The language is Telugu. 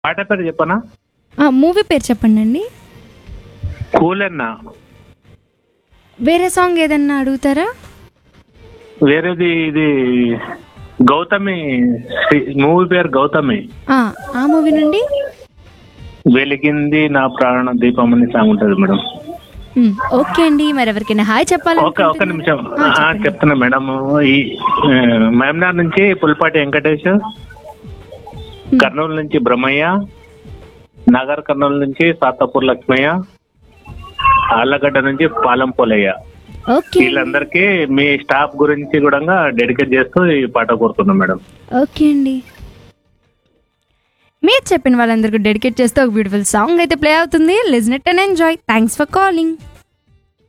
పాట పేరు చెప్పనా మూవీ పేరు చెప్పండి అండి కూలన్న వేరే సాంగ్ ఏదన్నా అడుగుతారా వేరేది ఇది గౌతమి మూవీ పేరు గౌతమి ఆ, ఆ మూవీ నుండి వెలిగింది నా ప్రాణ దీపం అని సాంగ్ ఉంటుంది మేడం మ్, ఓకే అండి మరి ఎవరికైనా హాయ్ చెప్పాలి ఓకే ఒక్క నిమిషం ఆ, చెప్తున్నా మేడం ఈ ఆ, మహమ్నార్ నుంచి పుల్పాటి వెంకటేష్ కర్నూలు నుంచి బ్రహ్మయ్య నగర్ కర్నూలు నుంచి సాతాపూర్ లక్ష్మయ్య ఆళ్ళగడ్డ నుంచి పాలం పోలయ్య ఓకే వీళ్ళందరికీ మీ స్టాఫ్ గురించి కూడా డెడికేట్ చేస్తూ ఈ పాట కోరుతున్నాం మేడం ఓకే అండి మీరు చెప్పిన వాళ్ళందరికీ డెడికేట్ చేస్తే ఒక బ్యూటిఫుల్ సాంగ్ అయితే ప్లే అవుతుంది listen it and enjoy thanks for calling